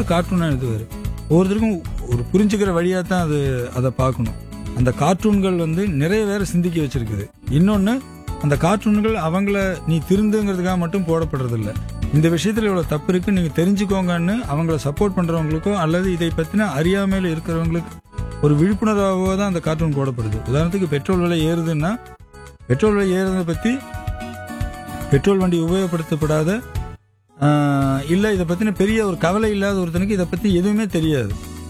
போட்டு கார்ட்டூனாக எழுதுவார் ஒவ்வொருத்தருக்கும் ஒரு புரிஞ்சுக்கிற வழியாக தான் அது அதை பார்க்கணும் அந்த கார்ட்டூன்கள் வந்து நிறைய பேரை சிந்திக்க வச்சிருக்குது இன்னொன்று அந்த கார்ட்டூன்கள் அவங்கள நீ திருந்துங்கிறதுக்காக மட்டும் போடப்படுறதில்ல இந்த விஷயத்தில் இவ்வளோ தப்பு இருக்கு நீங்கள் தெரிஞ்சுக்கோங்கன்னு அவங்கள சப்போர்ட் பண்ணுறவங்களுக்கோ அல்லது இதை பற்றின அறியாமையில் இருக்கிறவங்களுக்கு ஒரு விழிப்புணர்வாகவோ தான் அந்த கார்ட்டூன் போடப்படுது உதாரணத்துக்கு பெட்ரோல் விலை ஏறுதுன்னா பெட்ரோல் விலை ஏறுறதை பற்றி பெட்ரோல் வண்டி உபயோகப்படுத்தப்படாத ஆஹ், இல்ல இதை பத்தின பெரிய ஒரு கவலை இல்லாத ஒருத்தனுக்கு இதை பத்தி எதுவுமே தெரியாது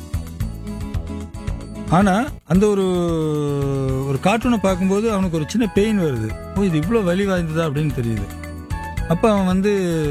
ஆனா அந்த ஒரு ஒரு கார்ட்டூனை பார்க்கும்போது அவனுக்கு ஒரு சின்ன பெயின் வருது ஓ இது இவ்வளோ வலி வாய்ந்ததா அப்படின்னு தெரியுது அப்போ அவன் வந்து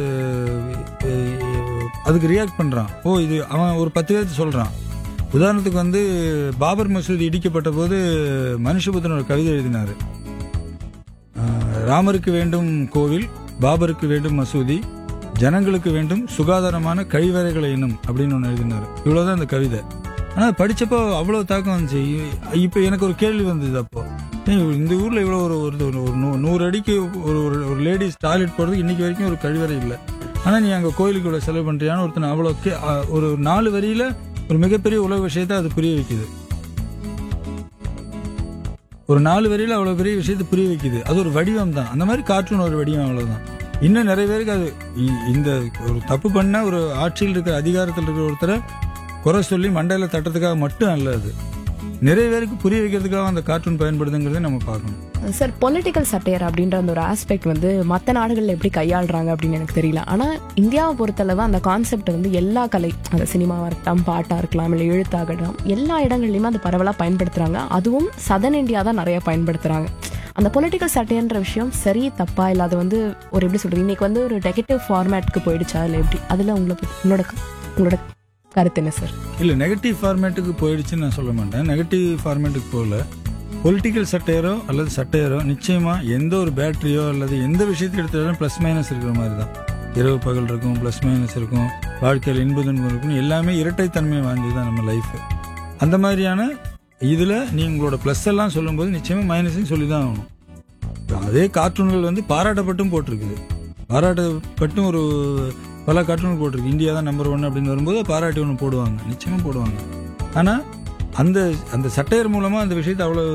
அஹ், அதுக்கு ரியாக்ட் பண்றான் ஓ இது அவன் ஒரு பத்து பேர்த்து சொல்றான் உதாரணத்துக்கு வந்து பாபர் மசூதி இடிக்கப்பட்ட போது மனுஷபுத்தன் ஒரு கவிதை எழுதினாரு ஆஹ், ராமருக்கு வேண்டும் கோவில் பாபருக்கு வேண்டும் மசூதி ஜனங்களுக்கு வேண்டும் சுகாதாரமான கழிவறைகளை எண்ணும் அப்படின்னு ஒன்று எழுதினார் இவ்வளோதான் அந்த கவிதை ஆனால் படிச்சப்போ அவ்வளோ தாக்கம் வந்துச்சு இப்போ எனக்கு ஒரு கேள்வி வந்தது அப்போ ஏன் இந்த ஊரில் இவ்வளோ ஒரு ஒரு ஒரு நூ- நூறு அடிக்கு ஒரு ஒரு ஒரு லேடிஸ் டாய்லெட் போகிறதுக்கு இன்னைக்கு வரைக்கும் ஒரு கழிவறை இல்லை ஆனால் நீ அங்கே கோயிலுக்கு இவ்வளோ செலவு பண்ணுறியான்னு ஒருத்தன் அவ்வளோ கே அ- ஒரு நாலு வரியில் ஒரு மிகப்பெரிய உலக விஷயத்தை அது புரிய வைக்குது ஒரு நாலு வரியில அவ்வளவு பெரிய விஷயத்தை புரிய வைக்குது அது ஒரு வடிவம் தான் அந்த மாதிரி கார்ட்டூன் ஒரு வடிவம் அவ்வளவுதான் இன்னும் நிறைய பேருக்கு அது இ- இந்த ஒரு தப்பு பண்ண ஒரு ஆட்சியில் இருக்கிற அதிகாரத்தில் இருக்கிற ஒருத்தரை குறை சொல்லி மண்டையில தட்டுறதுக்காக மட்டும் அல்ல அது நிறைய பேருக்கு புரிய வைக்கிறதுக்காக அந்த கார்ட்டூன் பயன்படுதுங்கிறதை நம்ம பார்க்கணும் சார் பொலிட்டிக்கல் சட்டையர் அப்படின்ற அந்த ஒரு ஆஸ்பெக்ட் வந்து மற்ற நாடுகளில் எப்படி கையாளுறாங்க அப்படின்னு எனக்கு தெரியல ஆனால் இந்தியாவை பொறுத்தளவு அந்த கான்செப்ட் வந்து எல்லா கலை அந்த சினிமாவாக இருக்கலாம் பாட்டாக இருக்கலாம் இல்லை எழுத்தாகட்டும் எல்லா இடங்கள்லையுமே அது பரவலாக பயன்படுத்துகிறாங்க அதுவும் சதன் இந்தியா தான் நிறைய பயன்படுத்துகிறாங்க அந்த பொலிட்டிக்கல் சட்டைன்ற விஷயம் சரி தப்பா இல்லை அது வந்து ஒரு எப்படி சொல்றது இன்னைக்கு வந்து ஒரு நெகட்டிவ் ஃபார்மேட்க்கு போயிடுச்சா இல்லை எப்படி அதில் உங்களை பத்தி- உங்களோட க- உங்களோட கருத்து என்ன சார் இல்ல நெகட்டிவ் ஃபார்மேட்டுக்கு போயிடுச்சுன்னு நான் சொல்ல மாட்டேன் நெகட்டிவ் ஃபார்மேட்டுக்கு போகல பொலிட்டிக்கல் சட்டையரோ அல்லது சட்டையரோ நிச்சயமா எந்த ஒரு பேட்டரியோ அல்லது எந்த விஷயத்தை எடுத்தாலும் ப்ளஸ் மைனஸ் இருக்கிற மாதிரி தான் இரவு பகல் இருக்கும் ப்ளஸ் மைனஸ் இருக்கும் வாழ்க்கையில் இன்ப துன்பம் இருக்கும் எல்லாமே இரட்டைத்தன்மை வாய்ந்தது தான் நம்ம லைஃப் அந்த மாதிரியான இதுல நீ உங்களோட ப்ளஸ் எல்லாம் சொல்லும்போது நிச்சயமா மைனஸையும் சொல்லி தான் ஆகணும் இப்ப அதே கார்ட்டூன்கள் வந்து பாராட்டப்பட்டும் போட்டிருக்குது பாராட்டப்பட்டும் ஒரு பல கார்ட்டூன் போட்டிருக்கு இந்தியா தான் நம்பர் ஒன் அப்படின்னு வரும்போது பாராட்டி ஒன்று போடுவாங்க நிச்சயமா போடுவாங்க ஆனா அந்த அந்த சட்டையர் மூலமா அந்த விஷயத்தை அவ்வளோ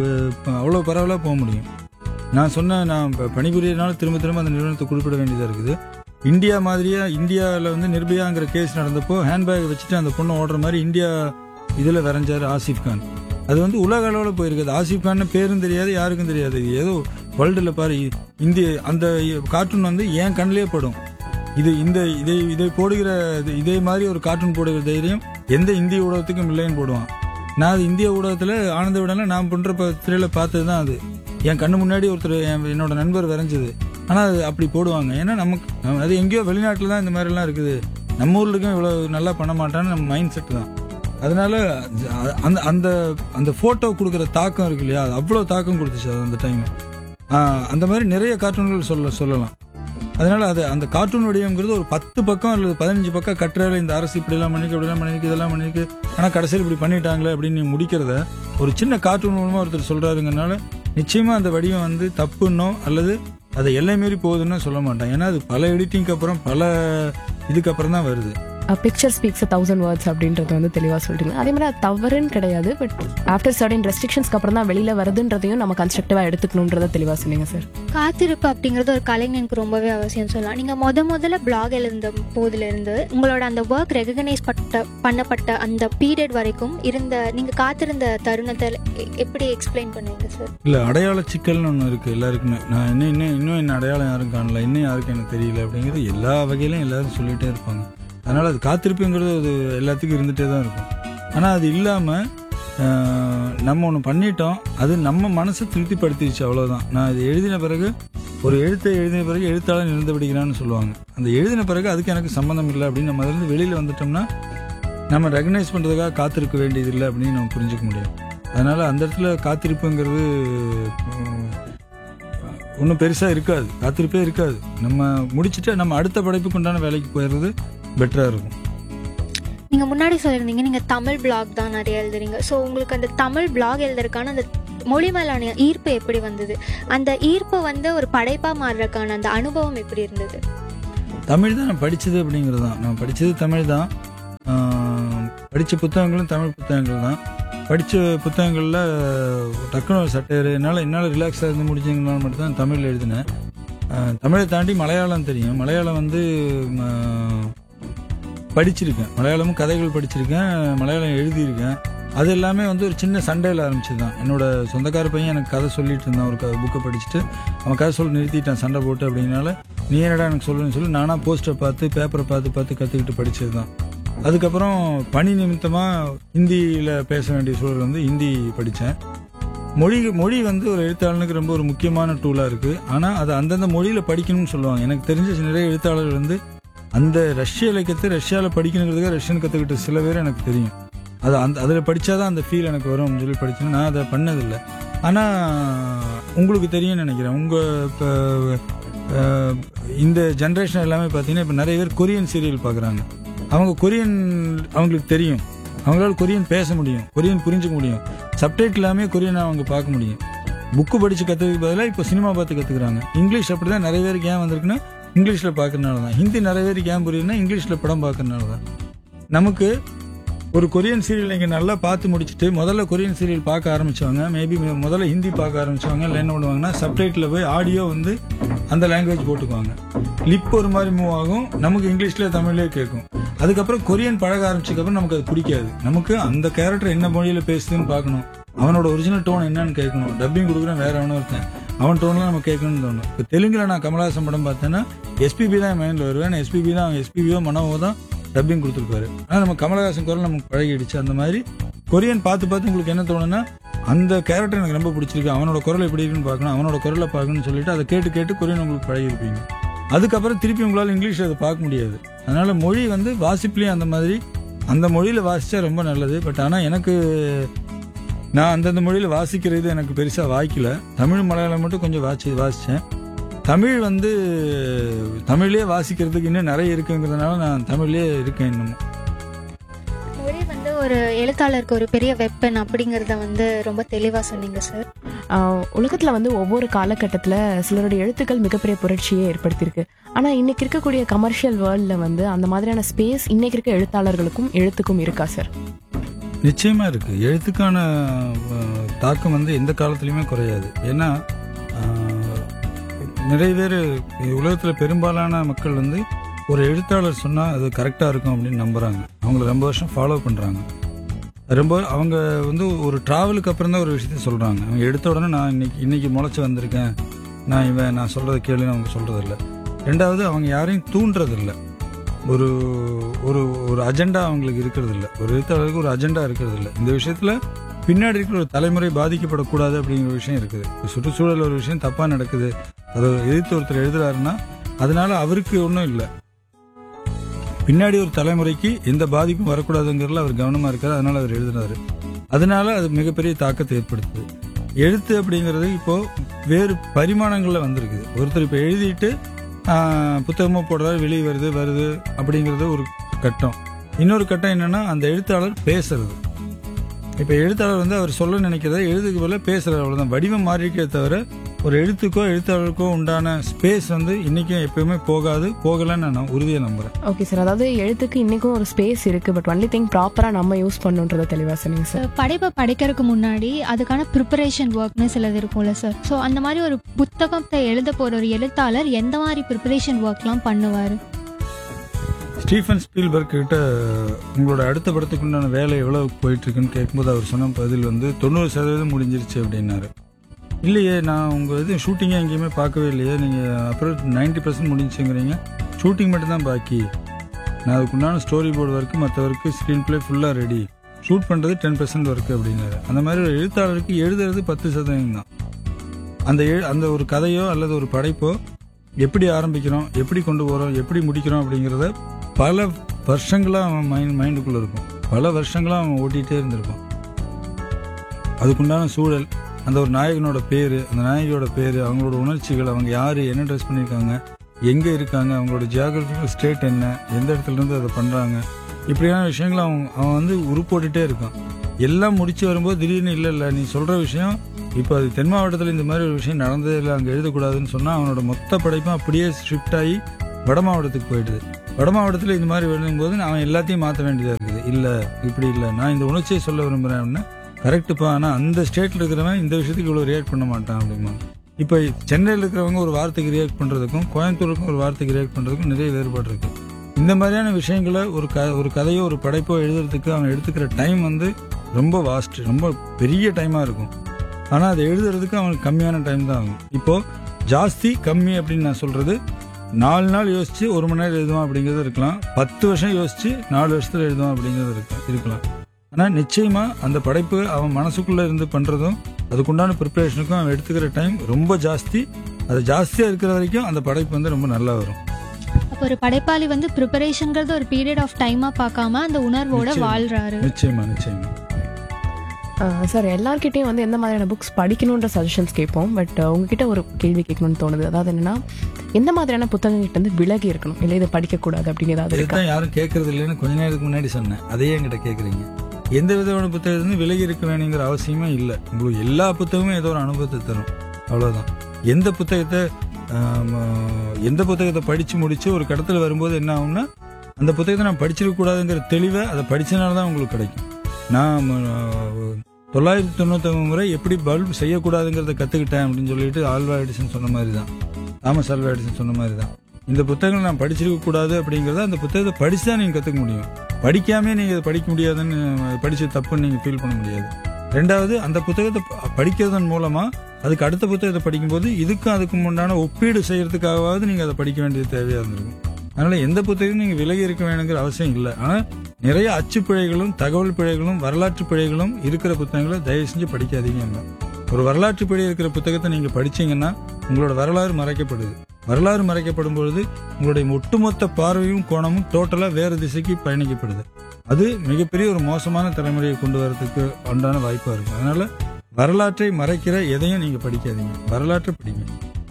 அவ்வளோ பரவலாக போக முடியும் நான் சொன்ன நான் இப்போ பணிபுரியனால திரும்ப திரும்ப அந்த நிறுவனத்தை குறிப்பிட வேண்டியதாக இருக்குது இந்தியா மாதிரியா இந்தியாவில் வந்து நிர்பயாங்கிற கேஸ் நடந்தப்போ ஹேண்ட்பேக் வச்சுட்டு அந்த பொண்ணு ஓடுற மாதிரி இந்தியா இதில் வரைஞ்சார் ஆசிஃப் கான் அது வந்து உலக அளவில் போயிருக்குது ஆசிஃப் கான் பேரும் தெரியாது யாருக்கும் தெரியாது இது ஏதோ வேர்ல்டில் பாரு இந்திய அந்த கார்ட்டூன் வந்து என் கண்ணிலே படும் இது இந்த இதை இதை போடுகிற இது- இதே மாதிரி ஒரு கார்ட்டூன் போடுகிற தைரியம் எந்த இந்திய ஊடகத்துக்கும் இல்லைன்னு போடுவான் நான் அது இந்திய ஊடகத்தில் ஆனந்த விடல நான் பண்ற திரையில பார்த்தது தான் அது என் கண்ணு முன்னாடி ஒருத்தர் என் என்னோட நண்பர் வரைஞ்சது ஆனால் அது அப்படி போடுவாங்க ஏன்னா நமக்கு நம்ம- அது எங்கேயோ வெளிநாட்டில் தான் இந்த மாதிரிலாம் இருக்குது நம்ம ஊர்ல இருக்கும் இவ்வளோ நல்லா பண்ண மாட்டான்னு நம்ம மைண்ட் செட் தான் அதனால அ- அந்த அந்த அந்த போட்டோ கொடுக்குற தாக்கம் இருக்கு இல்லையா அது அவ்வளோ தாக்கம் கொடுத்துச்சு அது அந்த டைம் அந்த மாதிரி நிறைய கார்ட்டூன்கள் சொல்ல சொல்லலாம் அதனால அது அந்த கார்ட்டூன் வடிவங்கிறது ஒரு பத்து பக்கம் அல்லது பதினஞ்சு பக்கம் கட்டுரையில இந்த அரசு இப்படி எல்லாம் பண்ணிருக்கு இப்படி எல்லாம் பண்ணிருக்கு இதெல்லாம் பண்ணிருக்கு ஆனா கடைசியில் இப்படி பண்ணிட்டாங்களே அப்படின்னு நீ முடிக்கிறத ஒரு சின்ன கார்ட்டூன் மூலமா ஒருத்தர் சொல்றாருங்கனால நிச்சயமா அந்த வடிவம் வந்து தப்புன்னோ அல்லது அதை எல்லை மீறி போகுதுன்னு சொல்ல மாட்டேன் ஏன்னா அது பல எடிட்டிங்க்கு அப்புறம் பல இதுக்கு அப்புறம் தான் வருது பிக்சர் ஸ்பீக்ஸ் தௌசண்ட் வேர்ட்ஸ் அப்படின்றது வந்து தெளிவாக சொல்றீங்க அதே மாதிரி அது தவறுன்னு கிடையாது பட் ஆஃப்டர் சர்டன் ரெஸ்ட்ரிக்ஷன்ஸ்க்கு அப்புறம் தான் வெளியில வருதுன்றதையும் நம்ம கன்ஸ்ட்ரக்டிவாக எடுத்துக்கணுன்றதை தெளிவாக சொன்னீங்க சார் காத்திருப்பு அப்படிங்கிறது ஒரு கலைஞனுக்கு ரொம்பவே அவசியம் சொல்லலாம் நீங்கள் முத முதல்ல பிளாக் எழுந்த போதிலிருந்து உங்களோட அந்த ஒர்க் ரெகக்னைஸ் பட்ட பண்ணப்பட்ட அந்த பீரியட் வரைக்கும் இருந்த நீங்கள் காத்திருந்த தருணத்தை எ- எப்படி எக்ஸ்பிளைன் பண்ணுவீங்க சார் இல்ல அடையாள சிக்கல்னு ஒன்று இருக்கு எல்லாருக்குமே நான் இன்னும் இன்னும் இன்னும் என்ன அடையாளம் யாரும் காணல இன்னும் யாருக்கும் எனக்கு தெரியல அப்படிங்கிறது எல்லா வகையிலும் எல்லாரும் சொல்லிட்டே இருப்பாங்க அதனால அது காத்திருப்புங்கிறது அது எல்லாத்துக்கும் இருந்துட்டே தான் இருக்கும் ஆனா அது இல்லாம ஆஹ், நம்ம ஒன்று பண்ணிட்டோம் அது நம்ம மனசை திருப்திப்படுத்திடுச்சு அவ்வளவுதான் நான் இது எழுதின பிறகு ஒரு எழுத்தை எழுதின பிறகு எழுத்தாளன் இருந்து படிக்கிறான்னு சொல்லுவாங்க அந்த எழுதின பிறகு அதுக்கு எனக்கு சம்மந்தம் இல்லை அப்படின்னு நம்ம அதிலிருந்து வெளியில வந்துட்டோம்னா நம்ம ரெகனைஸ் பண்றதுக்காக காத்திருக்க வேண்டியது இல்லை அப்படின்னு நம்ம புரிஞ்சுக்க முடியும் அதனால அந்த இடத்துல காத்திருப்புங்கிறது ஒன்றும் பெருசா இருக்காது காத்திருப்பே இருக்காது நம்ம முடிச்சுட்டு நம்ம அடுத்த படைப்புக்கு உண்டான வேலைக்கு போயிடுறது பெட்டரா இருக்கும் நீங்கள் முன்னாடி சொல்லியிருந்தீங்க நீங்கள் தமிழ் பிளாக் தான் நிறைய எழுதுறீங்க ஸோ உங்களுக்கு அந்த தமிழ் பிளாக் எழுதுறதுக்கான அந்த மொழி மேலான ஈர்ப்பு எப்படி வந்தது அந்த ஈர்ப்பு வந்து ஒரு படைப்பாக மாறுறதுக்கான அந்த அனுபவம் எப்படி இருந்தது தமிழ் தான் நான் படிச்சது அப்படிங்கிறது தான் நான் படிச்சது தமிழ் தான் படித்த புத்தகங்களும் தமிழ் புத்தகங்கள் தான் படித்த புத்தகங்களில் டக்குனு ஒரு சட்டையர் என்னால் என்னால் ரிலாக்ஸாக இருந்து முடிஞ்சதுனால மட்டும் தான் தமிழில் எழுதினேன் ஆஹ் தமிழை தாண்டி மலையாளம் தெரியும் மலையாளம் வந்து ம, படிச்சிருக்கேன் மலையாளமும் கதைகள் படிச்சிருக்கேன் மலையாளம் எழுதியிருக்கேன் அது எல்லாமே வந்து ஒரு சின்ன சண்டையில் ஆரம்பிச்சது தான் என்னோட சொந்தக்கார பையன் எனக்கு கதை சொல்லிட்டு இருந்தான் ஒரு புக்கை படிச்சுட்டு அவன் கதை சொல்லி நிறுத்திட்டான் சண்டை போட்டு அப்படின்னால நீ என்னடா எனக்கு சொல்லுன்னு சொல்லி நானாக போஸ்டரை பார்த்து பேப்பரை பார்த்து பார்த்து கற்றுக்கிட்டு படிச்சது தான் அதுக்கப்புறம் பணி நிமித்தமாக ஹிந்தியில் பேச வேண்டிய சூழல் வந்து ஹிந்தி படித்தேன் மொழி மொழி வந்து ஒரு எழுத்தாளனுக்கு ரொம்ப ஒரு முக்கியமான டூலாக இருக்குது ஆனால் அது அந்தந்த மொழியில் படிக்கணும்னு சொல்லுவாங்க எனக்கு தெரிஞ்ச நிறைய எழுத்தாளர்கள் வந்து அந்த ரஷ்ய இலக்கியத்தை ரஷ்யாவில் படிக்கணுங்கிறதுக்கு ரஷ்யன் கற்றுக்கிட்ட சில பேர் எனக்கு தெரியும் அது அந்த அதில் படித்தாதான் அந்த ஃபீல் எனக்கு வரும் அப்படின்னு சொல்லி படிச்சேன் நான் அதை பண்ணதில்லை ஆனால் உங்களுக்கு தெரியும்னு நினைக்கிறேன் உங்கள் இப்போ இந்த ஜென்ரேஷன் எல்லாமே பார்த்தீங்கன்னா இப்போ நிறைய பேர் கொரியன் சீரியல் பார்க்குறாங்க அவங்க கொரியன் அவங்களுக்கு தெரியும் அவங்களால கொரியன் பேச முடியும் கொரியன் புரிஞ்சுக்க முடியும் சப்டைட்டில் எல்லாமே கொரியன் அவங்க பார்க்க முடியும் புக்கு படித்து கற்றுக்கு பதிலாக இப்போ சினிமா பார்த்து கற்றுக்குறாங்க இங்கிலீஷ் அப்படி தான் நிறைய பேருக்கு ஏன் வந்திருக்குன்னா இங்கிலீஷில் பார்க்கறனால தான் ஹிந்தி நிறைய பேருக்கு ஏன் புரியுதுன்னா இங்கிலீஷில் படம் பார்க்கறனால தான் நமக்கு ஒரு கொரியன் சீரியல் நீங்கள் நல்லா பார்த்து முடிச்சுட்டு முதல்ல கொரியன் சீரியல் பார்க்க ஆரம்பிச்சவங்க மேபி முதல்ல ஹிந்தி பார்க்க ஆரம்பிச்சவங்க இல்லை என்ன பண்ணுவாங்கன்னா சப்டைட்டில் போய் ஆடியோ வந்து அந்த லாங்குவேஜ் போட்டுக்குவாங்க லிப் ஒரு மாதிரி மூவ் ஆகும் நமக்கு இங்கிலீஷ்ல தமிழ்லேயே கேட்கும் அதுக்கப்புறம் கொரியன் பழக ஆரம்பிச்சதுக்கப்புறம் நமக்கு அது பிடிக்காது நமக்கு அந்த கேரக்டர் என்ன மொழியில பேசுதுன்னு பார்க்கணும் அவனோட ஒரிஜினல் டோன் என்னன்னு கேட்கணும் டப்பிங் கொடுக்குறேன் வேற அவனும் இருக்கேன் அவன் டோன்ல நம்ம கேட்கணும்னு தோணும் இப்போ தெலுங்குல நான் கமலஹாசன் படம் பார்த்தேன்னா எஸ்பிபி தான் மைண்டில் வருவேன் எஸ்பிபி தான் எஸ்பிபியோ மனோவோ தான் டப்பிங் கொடுத்துருப்பாரு ஆனால் நம்ம கமலஹாசன் குரல் நமக்கு பழகிடுச்சு அந்த மாதிரி கொரியன் பார்த்து பார்த்து உங்களுக்கு என்ன தோணுன்னா அந்த கேரக்டர் எனக்கு ரொம்ப பிடிச்சிருக்கு அவனோட குரல் எப்படி இருக்குன்னு பார்க்கணும் அவனோட குரலை பார்க்கணும்னு சொல்லிட்டு அதை கேட்டு கேட்டு கொரியன் உங்களுக்கு பழகிருப்பீங்க அதுக்கப்புறம் திருப்பி உங்களால் இங்கிலீஷ் அதை பார்க்க முடியாது அதனால மொழி வந்து வாசிப்புலேயும் அந்த மாதிரி அந்த மொழியில் வாசிச்சா ரொம்ப நல்லது பட் ஆனால் எனக்கு நான் அந்தந்த மொழியில் வாசிக்கிறது எனக்கு பெருசாக வாய்க்கல தமிழ் மலையாளம் மட்டும் கொஞ்சம் வாசி வாசித்தேன் தமிழ் வந்து தமிழ்லேயே வாசிக்கிறதுக்கு இன்னும் நிறைய இருக்குங்கிறதுனால நான் தமிழ்லேயே இருக்கேன் இன்னும் மொழி வந்து ஒரு எழுத்தாளருக்கு ஒரு பெரிய வெப்பன் அப்படிங்கிறத வந்து ரொம்ப தெளிவாக சொன்னீங்க சார் ஆஹ் உலகத்துல வந்து ஒவ்வொரு காலகட்டத்துல சிலருடைய எழுத்துக்கள் மிகப்பெரிய புரட்சியை ஏற்படுத்தியிருக்கு ஆனா இன்னைக்கு இருக்கக்கூடிய கமர்ஷியல் வேர்ல்ட்ல வந்து அந்த மாதிரியான ஸ்பேஸ் இன்னைக்கு இருக்க எழுத்தாளர்களுக்கும் எழுத்துக்கும் இருக்கா சார் நிச்சயமா இருக்கு எழுத்துக்கான அஹ், தாக்கம் வந்து எந்த காலத்துலயுமே குறையாது ஏன்னா அஹ், நிறைய பேர் உலகத்துல பெரும்பாலான மக்கள் வந்து ஒரு எழுத்தாளர் சொன்னா அது கரெக்டா இருக்கும் அப்படின்னு நம்புறாங்க அவங்கள ரொம்ப வருஷம் ஃபாலோ பண்றாங்க ரொம்ப அவங்க வந்து ஒரு டிராவலுக்கு அப்புறம் தான் ஒரு விஷயத்த சொல்றாங்க அவங்க எடுத்த உடனே நான் இன்னைக்கு இன்னைக்கு முளைச்சு வந்திருக்கேன் நான் இவன் நான் சொல்றதை கேளுன்னு அவங்க சொல்றது இல்ல ரெண்டாவது அவங்க யாரையும் தூண்டுறது இல்ல ஒரு ஒரு ஒரு அஜெண்டா அவங்களுக்கு இருக்கிறது இல்ல ஒரு எழுத்தாளருக்கு ஒரு அஜெண்டா இருக்கிறது இல்ல இந்த விஷயத்துல பின்னாடி இருக்கிற ஒரு தலைமுறை பாதிக்கப்படக்கூடாது அப்படிங்கிற ஒரு விஷயம் இருக்குது இப்ப சுற்றுச்சூழல் ஒரு விஷயம் தப்பா நடக்குது அதை எதிர்த்து ஒருத்தர் எழுதுறாருன்னா அதனால அவருக்கு ஒன்றும் இல்லை பின்னாடி ஒரு தலைமுறைக்கு எந்த பாதிப்பும் வரக்கூடாதுங்கிறதுல அவர் கவனமா இருக்காரு அதனால அவர் எழுதுனாரு அதனால அது மிகப்பெரிய தாக்கத்தை ஏற்படுத்துது எழுத்து அப்படிங்கிறது இப்போ வேறு பரிமாணங்கள்ல வந்திருக்குது ஒருத்தர் இப்போ எழுதிட்டு ஆஹ், புத்தகமா போடுறாரு வெளியே வருது வருது அப்படிங்கிறது ஒரு கட்டம் இன்னொரு கட்டம் என்னன்னா அந்த எழுத்தாளர் பேசுறது இப்போ எழுத்தாளர் வந்து அவர் சொல்ல நினைக்கிறத எழுதுக்கு பதிலாக பேசுறாரு அவ்வளவுதான் வடிவம் மாறிக்கே தவிர ஒரு எழுத்துக்கோ எழுத்தாளருக்கோ உண்டான ஸ்பேஸ் வந்து இன்னைக்கும் எப்பயுமே போகாது போகலன்னு நான் உறுதியை நம்புறேன் ஓகே சார் அதாவது எழுத்துக்கு இன்னைக்கும் ஒரு ஸ்பேஸ் இருக்கு பட் ஒன்லி திங் ப்ராப்பரா நம்ம யூஸ் பண்ணுன்றத தெளிவா சொன்னீங்க சார் படைப்பை படைக்கிறதுக்கு முன்னாடி அதுக்கான ப்ரிப்பரேஷன் ஒர்க்னு சிலது இருக்கும்ல சார் ஸோ அந்த மாதிரி ஒரு புத்தகத்தை எழுத போற ஒரு எழுத்தாளர் எந்த மாதிரி ப்ரிப்பரேஷன் ஒர்க்லாம் பண்ணுவார் ஸ்டீஃபன் ஸ்பீல்பர்க் கிட்ட உங்களோட அடுத்த படத்துக்குண்டான வேலை எவ்வளவு போயிட்டு இருக்குன்னு கேட்கும்போது அவர் சொன்ன பதில் வந்து தொண்ணூறு சதவீதம் முடிஞ்சிருச்சு அப்படின்னாரு இல்லையே நான் உங்க இது ஷூட்டிங்கே எங்கேயுமே பார்க்கவே இல்லையே நீங்க அப்புறம் நைன்டி பர்சன்ட் முடிஞ்சுங்கிறீங்க ஷூட்டிங் மட்டும் தான் பாக்கி நான் அதுக்குண்டான ஸ்டோரி போர்டு ஒர்க்கு மற்ற ஒர்க்கு ஸ்க்ரீன் பிளே ஃபுல்லாக ரெடி ஷூட் பண்ணுறது டென் பர்சன்ட் ஒர்க்கு அப்படின்னாரு அந்த மாதிரி ஒரு எழுத்தாளருக்கு எழுதுறது பத்து சதவீதம் தான் அந்த எழு அந்த ஒரு கதையோ அல்லது ஒரு படைப்போ எப்படி ஆரம்பிக்கிறோம் எப்படி கொண்டு போகிறோம் எப்படி முடிக்கிறோம் அப்படிங்கிறத பல வருஷங்களாக அவன் மைண்ட் மைண்டுக்குள்ளே இருக்கும் பல வருஷங்களாக அவன் ஓட்டிகிட்டே இருந்திருப்பான் அதுக்குண்டான சூழல் அந்த ஒரு நாயகனோட பேர் அந்த நாயகியோட பேர் அவங்களோட உணர்ச்சிகள் அவங்க யார் என்ன ட்ரெஸ் பண்ணியிருக்காங்க எங்கே இருக்காங்க அவங்களோட ஜியாகிரபிக்கல் ஸ்டேட் என்ன எந்த இடத்துல இருந்து அதை பண்ணுறாங்க இப்படியான விஷயங்களை அவன் அவன் வந்து உருப்போட்டுட்டே இருக்கான் எல்லாம் முடிச்சு வரும்போது திடீர்னு இல்லை இல்லை நீ சொல்கிற விஷயம் இப்போ அது தென் மாவட்டத்தில் இந்த மாதிரி ஒரு விஷயம் நடந்ததே இல்லை அங்கே எழுதக்கூடாதுன்னு சொன்னால் அவனோட மொத்த படைப்பும் அப்படியே ஷிஃப்ட் ஆகி வட மாவட்டத்துக்கு போயிடுது வட மாவட்டத்தில் இந்த மாதிரி எழுதும்போது அவன் எல்லாத்தையும் மாற்ற வேண்டியதாக இருக்குது இல்லை இப்படி இல்லை நான் இந்த உணர்ச்சியை சொல்ல விரும்புகிறேன் அப்படின்னா கரெக்டுப்பா ஆனால் அந்த ஸ்டேட்டில் இருக்கிறவன் இந்த விஷயத்துக்கு இவ்வளோ ரியாக்ட் பண்ண மாட்டான் அப்படிமா இப்போ சென்னையில் இருக்கிறவங்க ஒரு வார்த்தைக்கு ரியாக்ட் பண்ணுறதுக்கும் கோயம்புத்தூருக்கும் ஒரு வார்த்தைக்கு ரியாக்ட் பண்ணுறதுக்கும் நிறைய வேறுபாடு இருக்குது இந்த மாதிரியான விஷயங்களை ஒரு க ஒரு கதையோ ஒரு படைப்போ எழுதுறதுக்கு அவன் எடுத்துக்கிற டைம் வந்து ரொம்ப வாஸ்ட் ரொம்ப பெரிய டைமாக இருக்கும் ஆனால் அதை எழுதுறதுக்கு அவனுக்கு கம்மியான டைம் தான் ஆகும் இப்போது ஜாஸ்தி கம்மி அப்படின்னு நான் சொல்கிறது நாலு நாள் யோசிச்சு ஒரு மணி நேரம் எழுதுவான் அப்படிங்கிறது இருக்கலாம் பத்து வருஷம் யோசிச்சு நாலு வருஷத்துல எழுதுவான் அப்படிங்கிறது இருக்கலாம் இருக்கலாம் ஆனால் நிச்சயமா அந்த படைப்பு அவன் மனசுக்குள்ள இருந்து பண்றதும் அதுக்குண்டான ப்ரிப்பரேஷனுக்கும் அவன் எடுத்துக்கிற டைம் ரொம்ப ஜாஸ்தி அது ஜாஸ்தியா இருக்கிற வரைக்கும் அந்த படைப்பு வந்து ரொம்ப நல்லா வரும் அப்போ ஒரு படைப்பாளி வந்து ப்ரிப்பரேஷன்ங்கிறது ஒரு பீரியட் ஆஃப் டைமா பார்க்காம அந்த உணர்வோட நிச்சயமா. வாழ்றாரு நிச்சயமா நிச்சயமா சார் எல்லார்கிட்டயும் வந்து எந்த மாதிரியான புக்ஸ் படிக்கணுன்ற சஜஷன்ஸ் கேட்போம் பட் உங்ககிட்ட ஒரு கேள்வி கேட்கணும்னு தோணுது அதாவது என்னன்னா எந்த மாதிரியான புத்தகங்கள்ட்ட இருந்து விலகி இருக்கணும் இல்லை இதை படிக்கக்கூடாது அப்படின்னு ஏதாவது இருக்கா இதுதான் யாரும் கேட்கறது இல்லைன்னு கொஞ்ச நேரத்துக்கு முன்னாடி சொன்னேன் அதையே என்கிட்ட கேட்குறீங்க எந்த விதமான புத்தகத்திலிருந்து விலகி இருக்க வேணுங்கிற அவசியமே இல்லை உங்களுக்கு எல்லா புத்தகமும் ஏதோ ஒரு அனுபவத்தை தரும் அவ்வளவுதான் எந்த புத்தகத்தை ஆம், எந்த புத்தகத்தை படிச்சு முடிச்சு ஒரு கடத்துல வரும்போது என்ன ஆகும்னா அந்த புத்தகத்தை நான் படிச்சிருக்க கூடாதுங்கிற தெளிவை அதை படிச்சனால தான் உங்களுக்கு கிடைக்கும் நான் ம, தொள்ளாயிரத்தி தொண்ணூத்தொம்பது முறை எப்படி பல்ப் செய்யக்கூடாதுங்கிறத கத்துக்கிட்டேன் அப்படின்னு சொல்லிட்டு ஆல்வா எடிசன் சொன்ன மாதிரி தான் தாமஸ் ஆல்வா எடிசன் சொன்ன மாதிரி தான் இந்த புத்தகங்கள் நான் படிச்சிருக்க கூடாது அப்படிங்கறத அந்த புத்தகத்தை படிச்சு தான் நீங்க கத்துக்க முடியும் படிக்காம நீங்க இதை படிக்க முடியாதுன்னு படிச்சு தப்புன்னு நீங்க ஃபீல் பண்ண முடியாது ரெண்டாவது அந்த புத்தகத்தை ப- படிக்கிறதன் மூலமா அதுக்கு அடுத்த புத்தகத்தை படிக்கும்போது இதுக்கும் அதுக்கும் உண்டான ஒப்பீடு செய்யறதுக்காகவாவது நீங்க அதை படிக்க வேண்டியது தேவையா இருந்திருக்கும் அதனால எந்த புத்தகமும் நீங்க விலகி இருக்க வேணுங்கிற அவசியம் இல்லை ஆனா நிறைய அச்சு பிழைகளும் தகவல் பிழைகளும் வரலாற்று பிழைகளும் இருக்கிற புத்தகங்களை தயவு செஞ்சு படிக்காதீங்க ஒரு வரலாற்று பிழை இருக்கிற புத்தகத்தை நீங்க படிச்சீங்கன்னா உங்களோட வரலாறு மறைக்கப்படுது வரலாறு மறைக்கப்படும் பொழுது உங்களுடைய ஒட்டுமொத்த பார்வையும் கோணமும் டோட்டலா வேற திசைக்கு பயணிக்கப்படுது அது மிகப்பெரிய ஒரு மோசமான தலைமுறையை கொண்டு வரதுக்கு உண்டான வாய்ப்பா இருக்கும் அதனால வரலாற்றை மறைக்கிற எதையும் நீங்க படிக்காதீங்க வரலாற்றை படிங்க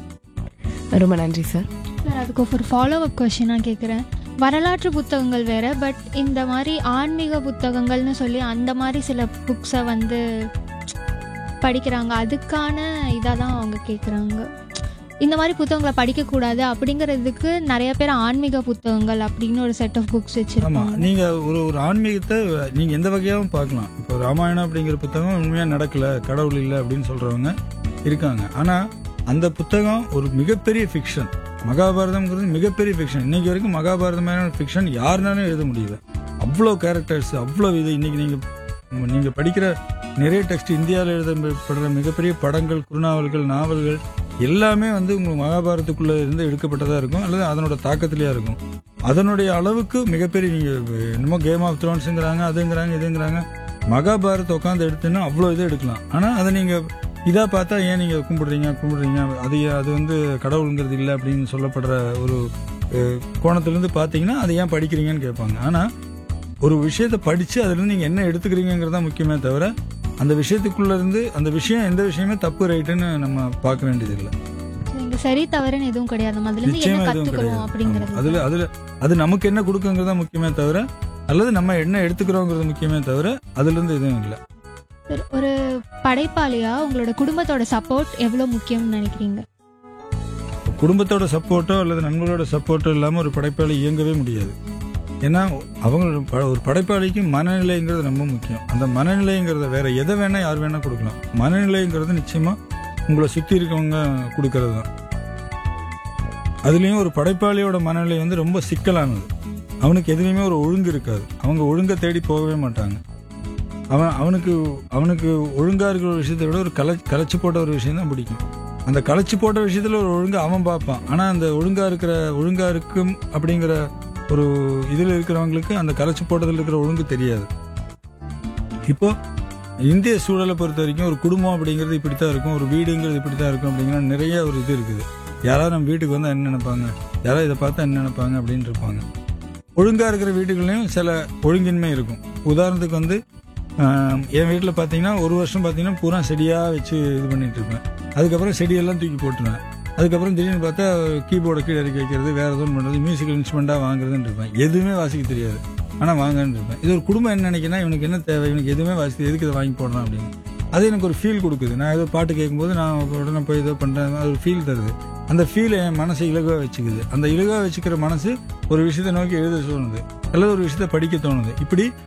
ரொம்ப நன்றி சார் சார் அதுக்கு ஒரு ஃபாலோ அப் கொஷினாக கேட்குறேன் வரலாற்று புத்தகங்கள் வேற பட் இந்த மாதிரி ஆன்மீக புத்தகங்கள்னு சொல்லி அந்த மாதிரி சில புக்ஸை வந்து படிக்கிறாங்க அதுக்கான இதாக தான் அவங்க கேட்குறாங்க இந்த மாதிரி புத்தகங்களை படிக்கக்கூடாது அப்படிங்கிறதுக்கு நிறைய பேர் ஆன்மீக புத்தகங்கள் அப்படின்னு ஒரு செட் ஆஃப் புக்ஸ் ஆமா வச்சிருக்காங்க நீங்க ஒரு ஒரு ஆன்மீகத்தை நீங்க எந்த வகையாவும் பார்க்கலாம் இப்போ ராமாயணம் அப்படிங்கிற புத்தகம் உண்மையா நடக்கல கடவுள் இல்லை அப்படின்னு சொல்றவங்க இருக்காங்க ஆனா அந்த புத்தகம் ஒரு மிகப்பெரிய ஃபிக்ஷன் மகாபாரதம்ங்கிறது மிகப்பெரிய ஃபிக்ஷன் இன்னைக்கு வரைக்கும் மகாபாரதமான ஃபிக்ஷன் யாருனாலும் எழுத முடியல அவ்வளோ கேரக்டர்ஸ் அவ்வளோ இது இன்னைக்கு நீங்க நீங்க படிக்கிற நிறைய டெக்ஸ்ட் இந்தியாவில் எழுதப்படுற மிகப்பெரிய படங்கள் குறுநாவல்கள் நாவல்கள் எல்லாமே வந்து உங்களுக்கு மகாபாரதத்துக்குள்ள இருந்து எடுக்கப்பட்டதா இருக்கும் அல்லது அதனோட தாக்கத்திலேயே இருக்கும் அதனுடைய அளவுக்கு மிகப்பெரிய நீங்க என்னமோ கேம் ஆஃப் த்ரோன்ஸுங்கிறாங்க அதுங்கிறாங்க இதுங்கிறாங்க மகாபாரத் உட்காந்து எடுத்துன்னா அவ்வளோ இதை எடுக்கலாம் ஆனா அதை நீங்க இதா பார்த்தா ஏன் நீங்க கும்பிடுறீங்க கும்பிடுறீங்க அது அது வந்து கடவுளுங்கிறது இல்லை அப்படின்னு சொல்லப்படுற ஒரு அஹ், கோணத்திலிருந்து பார்த்தீங்கன்னா அதை ஏன் படிக்கிறீங்கன்னு கேட்பாங்க ஆனா ஒரு விஷயத்தை படிச்சு அதுல இருந்து நீங்க என்ன எடுத்துக்கிறீங்கிறதா முக்கியமே தவிர அந்த விஷயத்துக்குள்ள இருந்து அந்த விஷயம் எந்த விஷயமே தப்பு ரைட்டுன்னு நம்ம பார்க்க வேண்டியது இல்லை இங்க சரி தவறுன்னு எதுவும் கிடையாது நம்ம அதுல இருந்து என்ன நிச்சயமா எதுவும் கத்துக்கிறோம் கிடையாது அப்படிங்கிறது ஆமா. அதுல அதுல அது நமக்கு என்ன கொடுக்குங்கிறதா முக்கியமே தவிர அல்லது நம்ம என்ன எடுத்துக்கிறோங்கிறது முக்கியமே தவிர அதுல இருந்து எதுவும் இல்லை ஒரு- ஒரு படைப்பாளியா உங்களோட குடும்பத்தோட சப்போர்ட் எவ்வளவு முக்கியம்னு நினைக்கிறீங்க குடும்பத்தோட சப்போர்ட்டோ அல்லது நண்பர்களோட சப்போர்ட்டோ இல்லாம ஒரு படைப்பாளி இயங்கவே முடியாது ஏன்னா அவங்களோட ப- ஒரு படைப்பாளிக்கு மனநிலைங்கிறது ரொம்ப முக்கியம் அந்த மனநிலைங்கிறத வேற எதை வேணா யார் வேணா கொடுக்கலாம் மனநிலைங்கிறது நிச்சயமா உங்களை சுத்தி இருக்கவங்க கொடுக்கறது தான் அதுலயும் ஒரு படைப்பாளியோட மனநிலை வந்து ரொம்ப சிக்கலானது அவனுக்கு எதுலையுமே ஒரு ஒழுங்கு இருக்காது அவங்க ஒழுங்கை தேடி போகவே மாட்டாங்க அவன் அவனுக்கு அவனுக்கு ஒழுங்கா இருக்கிற ஒரு விஷயத்தை விட ஒரு கலை கலைச்சு போட்ட ஒரு விஷயம் தான் பிடிக்கும் அந்த கலைச்சு போட்ட விஷயத்துல ஒரு ஒழுங்கா அவன் பார்ப்பான் ஆனா அந்த ஒழுங்கா இருக்கிற ஒழுங்கா இருக்கும் அப்படிங்கிற ஒரு இதுல இருக்கிறவங்களுக்கு அந்த கலைச்சு போட்டதுல இருக்கிற ஒழுங்கு தெரியாது இப்போ இந்திய சூழலை பொறுத்த வரைக்கும் ஒரு குடும்பம் அப்படிங்கிறது இப்படித்தான் இருக்கும் ஒரு வீடுங்கிறது இப்படித்தான் இருக்கும் அப்படிங்கிற நிறைய ஒரு இது இருக்குது யாராவது நம்ம வீட்டுக்கு வந்தா என்ன நினைப்பாங்க யாராவது இதை பார்த்தா என்ன நினைப்பாங்க அப்படின்னு இருப்பாங்க ஒழுங்கா இருக்கிற வீட்டுகள்லயும் சில ஒழுங்கின்மை இருக்கும் உதாரணத்துக்கு வந்து ஆஹ், என் வீட்டில் பார்த்தீங்கன்னா ஒரு வருஷம் பார்த்தீங்கன்னா பூரா செடியாக வச்சு இது பண்ணிட்டு இருப்பேன் அதுக்கப்புறம் செடியெல்லாம் தூக்கி போட்டுருவேன் அதுக்கப்புறம் திடீர்னு பார்த்தா கீபோர்டை கீழே இறக்கி வைக்கிறது வேற எதுவும் பண்ணுறது மியூசிக்கல் இன்ஸ்ட்ருமெண்ட்டாக வாங்குறதுன்னு இருப்பேன் எதுவுமே வாசிக்க தெரியாது ஆனால் வாங்கன்னு இருப்பேன் இது ஒரு குடும்பம் என்ன நினைக்கிறேன்னா இவனுக்கு என்ன தேவை இவனுக்கு எதுவுமே வாசிக்க எதுக்கு இதை வாங்கி போடுறான் அப்படின்னு அது எனக்கு ஒரு ஃபீல் கொடுக்குது நான் ஏதோ பாட்டு கேட்கும்போது நான் உடனே போய் ஏதோ பண்ணுறேன் அது ஒரு ஃபீல் தருது அந்த ஃபீல் என் மனசை இலகுவாக வச்சுக்குது அந்த இலகுவாக வச்சுக்கிற மனசு ஒரு விஷயத்தை நோக்கி எழுத தோணுது அல்லது ஒரு விஷயத்தை படிக்க தோணுது இப்படி